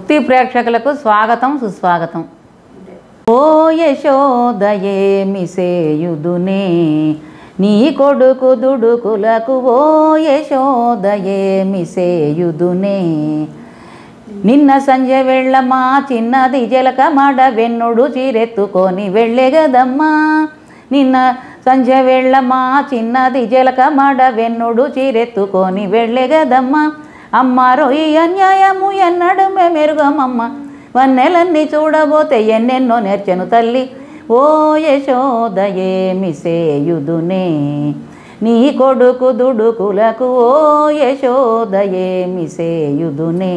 ముక్తి ప్రేక్షకులకు స్వాగతం సుస్వాగతం ఓ యశోదయేమి సేయుదునే నీ కొడుకు దుడుకులకు ఓ యశోదయేమి సేయుదునే నిన్న సంజె వెళ్ళ మా చిన్నది జలక మడ వెన్నుడు చీరెత్తుకొని వెళ్ళెగదమ్మా నిన్న సంజె వెళ్ళ మా చిన్నది జలక మడ వెన్నుడు చీరెత్తుకొని వెళ్ళెగదమ్మా అమ్మ రొయ్యి అన్యాయము ఎన్నడు మెరుగమమ్మ వన్నెలన్నీ చూడబోతే ఎన్నెన్నో నేర్చెను తల్లి ఓ యశోదయేమి సేయుదునే నీ కొడుకు దుడుకులకు ఓ యశోదయేమి సేయుదునే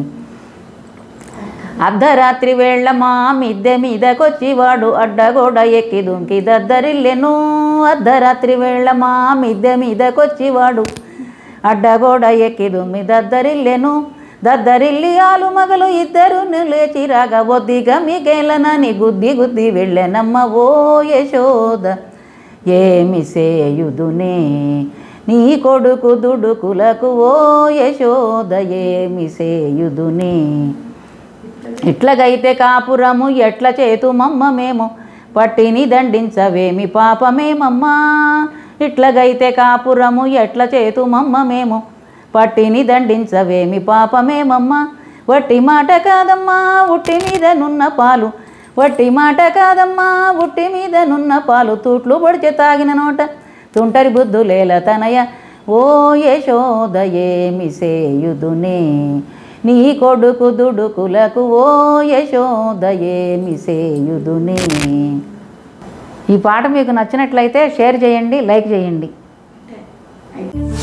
అర్ధరాత్రి వేళ మా మిద్దె మీదకొచ్చి వాడు అడ్డగోడ ఎక్కి దుంకి దద్దరిల్లెను అర్ధరాత్రి వేళ మా మిద్దె మీదకొచ్చి వాడు అడ్డగోడ ఎక్కి దుమ్మి దద్దరిల్లెను దద్దరిల్లి ఆలు మగలు ఇద్దరు లేచి రాగా ఒద్దిగా మిగేలనని గుద్ది గుద్ది వెళ్ళెనమ్మ ఓ యశోద ఏమి సేయుదునే నీ కొడుకు దుడుకులకు ఓ యశోద ఏమి సేయుదునే ఇట్లగైతే కాపురము ఎట్ల చేతుమమ్మ మేము పట్టిని దండించవేమి పాపమేమమ్మా ఇట్లగైతే కాపురము ఎట్ల చేతుమమ్మ మేము పట్టిని దండించవేమి పాపమేమమ్మా వట్టి మాట కాదమ్మా ఉట్టి మీద నున్న పాలు వట్టి మాట కాదమ్మా ఉట్టి మీద నున్న పాలు తూట్లు పొడిచి తాగిన నోట తుంటరి బుద్ధులేల తనయ ఓ యశోద ఏమి సేయుదునే నీ కొడుకు దుడుకులకు ఓ యశోద ఏమి సేయుదునే ఈ పాట మీకు నచ్చినట్లయితే షేర్ చేయండి లైక్ చేయండి